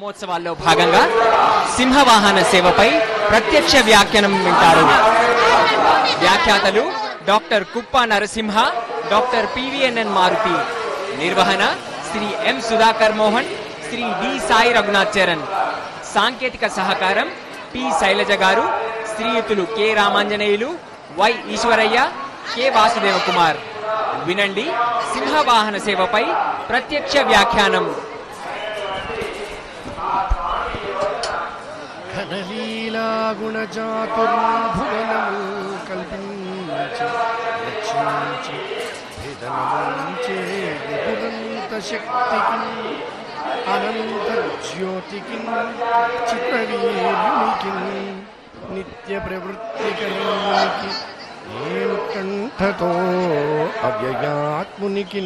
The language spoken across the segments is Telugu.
బ్రహ్మోత్సవాల్లో భాగంగా సింహవాహన సేవపై ప్రత్యక్ష వ్యాఖ్యానం వింటారు వ్యాఖ్యాతలు డాక్టర్ కుప్ప నరసింహ డాక్టర్ పివిఎన్ఎన్ మారుతి నిర్వహణ శ్రీ ఎం సుధాకర్ మోహన్ శ్రీ డి సాయి రఘునాథ్ చరణ్ సాంకేతిక సహకారం పి శైలజ గారు శ్రీయుతులు K Ramanjaneyulu Y Eswaraiah K Vasudeva Kumar వినండి సింహవాహన సేవపై ప్రత్యక్ష వ్యాఖ్యానం ఘనలీలాగుణచాతుర్భువనము కల్పించి రక్షించి విధనముంచే విపురంత శక్తికి అనంత జ్యోతికి చిత్రవీరునికి నిత్య ప్రవృత్తికరానికి ఏకంఠతో అవ్యయాత్మునికి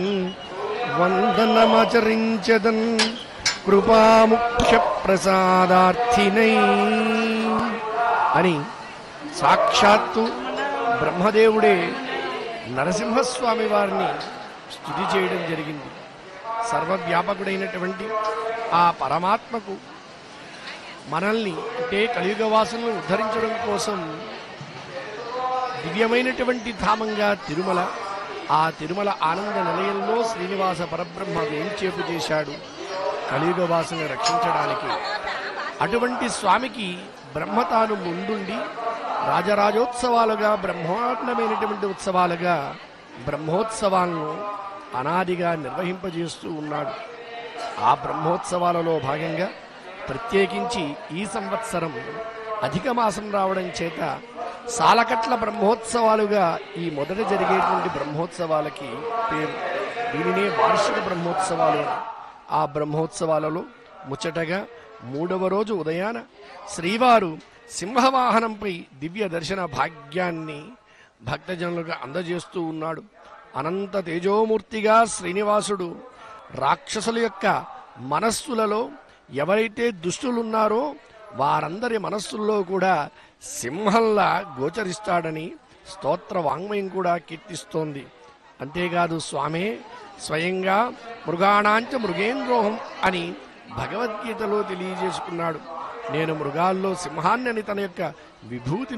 వందనమచరించదన్ కృపాముఖ్య ప్రసాదార్థినై అని సాక్షాత్తు బ్రహ్మదేవుడే నరసింహస్వామి వారిని స్థుతి చేయడం జరిగింది సర్వవ్యాపకుడైనటువంటి ఆ పరమాత్మకు మనల్ని అంటే కలియుగ వాసులను ఉద్ధరించడం కోసం దివ్యమైనటువంటి ధామంగా తిరుమల ఆ తిరుమల ఆనంద నిలయంలో శ్రీనివాస పరబ్రహ్మ వేంచేపు చేశాడు కలియుగ వాసుని రక్షించడానికి అటువంటి స్వామికి బ్రహ్మ తాను ముందుండి రాజరాజోత్సవాలుగా బ్రహ్మాండమైనటువంటి ఉత్సవాలుగా బ్రహ్మోత్సవాలను అనాదిగా నిర్వహింపజేస్తూ ఉన్నాడు ఆ బ్రహ్మోత్సవాలలో భాగంగా ప్రత్యేకించి ఈ సంవత్సరం అధిక మాసం రావడం చేత సాలకట్ల బ్రహ్మోత్సవాలుగా ఈ మొదట జరిగేటువంటి బ్రహ్మోత్సవాలకి పేరు దీనినే వార్షిక బ్రహ్మోత్సవాలు అని. ఆ బ్రహ్మోత్సవాలలో ముచ్చటగా మూడవ రోజు ఉదయాన శ్రీవారు సింహవాహనంపై దివ్య దర్శన భాగ్యాన్ని భక్తజనులుగా అందజేస్తూ ఉన్నాడు అనంత తేజోమూర్తిగా శ్రీనివాసుడు రాక్షసుల యొక్క మనస్సులలో ఎవరైతే దుష్టులున్నారో వారందరి మనస్సుల్లో కూడా సింహంలా గోచరిస్తాడని స్తోత్ర వాంగ్మయం కూడా కీర్తిస్తోంది అంతేకాదు స్వామే స్వయంగా మృగాణాంచ మృగేంద్రోహం అని భగవద్గీతలో తెలియజేసుకున్నాడు నేను మృగాల్లో సింహాన్ని అని తన యొక్క విభూతిని